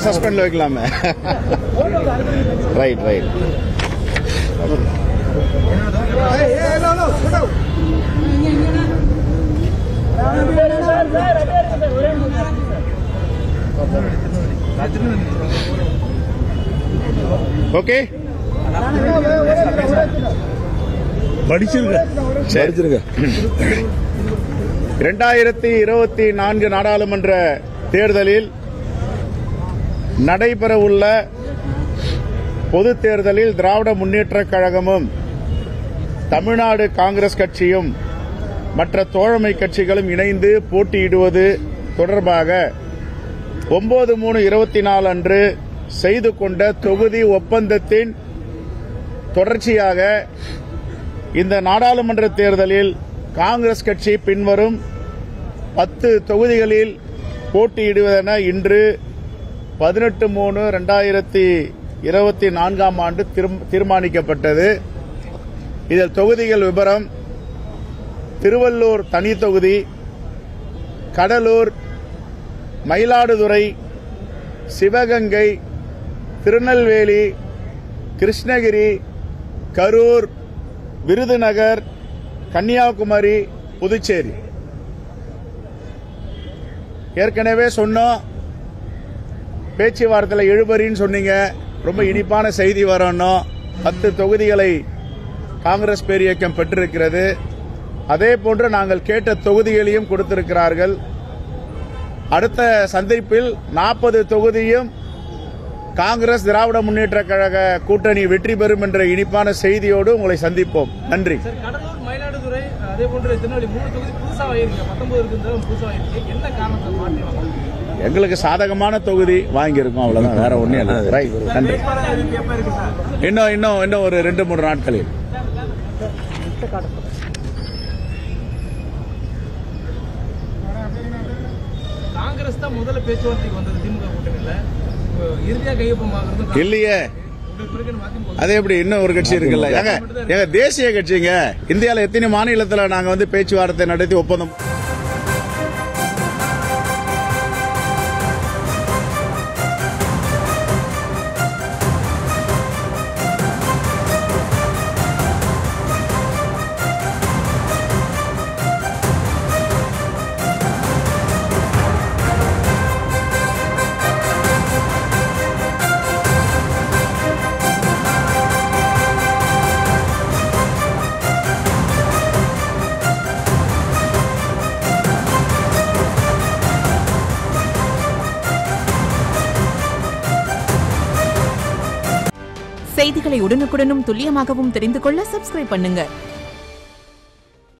சஸ்பெண்ட்ல வைக்கலாமே right right okay படிச்சிருங்க சரி. படிச்சிருங்க இரண்டாயிரத்தி இருபத்தி நான்கு நாடாளுமன்ற தேர்தலில் நடைபெறவுள்ள பொதுத் தேர்தலில் திராவிட முன்னேற்றக் கழகமும் தமிழ்நாடு காங்கிரஸ் கட்சியும் மற்ற தோழமை கட்சிகளும் இணைந்து போட்டியிடுவது தொடர்பாக ஒன்பது மூணு இருபத்தி நாலு அன்று செய்து கொண்ட தொகுதி ஒப்பந்தத்தின் தொடர்ச்சியாக இந்த நாடாளுமன்ற தேர்தலில் காங்கிரஸ் கட்சி பின்வரும் பத்து தொகுதிகளில் போட்டியிடுவதென இன்று பதினெட்டு மூணு ரெண்டாயிரத்தி இருபத்தி நான்காம் ஆண்டு தீர்ம்- தீர்மானிக்கப்பட்டது இதில் தொகுதிகள் விவரம் திருவள்ளூர் தனி தொகுதி கடலூர் மயிலாடுதுறை சிவகங்கை திருநெல்வேலி கிருஷ்ணகிரி கரூர் விருதுநகர் கன்னியாகுமரி புதுச்சேரி ஏற்கனவே சொன்னோம் பேச்சுவார்த்தையில் எழுபறின்னு சொன்னீங்க ரொம்ப இனிப்பான செய்தி வரணும் பத்து தொகுதிகளை காங்கிரஸ் பேரியக்கம் பெற்றிருக்கிறது அதே போன்று நாங்கள் கேட்ட தொகுதிகளையும் கொடுத்திருக்கிறார்கள் அடுத்த சந்திப்பில் நாற்பது தொகுதியும் காங்கிரஸ் திராவிட முன்னேற்ற கழக கூட்டணி வெற்றி பெறும் என்ற இனிப்பான செய்தியோடு உங்களை சந்திப்போம் நன்றி சார் கடலூர் மயிலாடுதுறை அதே போன்று திருநெல்வேலி மூணு தொகுதி புதுசா வாங்கிருக்கீங்க பத்தொன்பது இருக்கிறது புதுசா வாங்கிருக்கீங்க என்ன காரணத்தை மாற்றி வாங்க எங்களுக்கு சாதகமான தொகுதி வாங்கியிருக்கோம் அவ்வளவுதான் வேற ஒன்றும் இல்லை ரைட் நன்றி எப்ப இருக்கு சார் இன்னும் இன்னும் இன்னும் ஒரு ரெண்டு மூணு நாட்களில் காங்கிரஸ் தான் முதல்ல பேச்சுவார்த்தைக்கு வந்தது திமுக கூட்டணியில இப்போ இறுதியா கையொப்பமாகிறது இல்லையே உங்களுக்கு பிறகு மதிமுக அது எப்படி இன்னும் ஒரு கட்சி இருக்குல்ல ஏங்க எங்க தேசிய கட்சிங்க இந்தியாவில் எத்தனை மாநிலத்தில் நாங்க வந்து பேச்சுவார்த்தை நடத்தி ஒப்பந்தம் செய்திகளை உடனுக்குடனும் துல்லியமாகவும் தெரிந்து கொள்ள சப்ஸ்கிரைப் பண்ணுங்க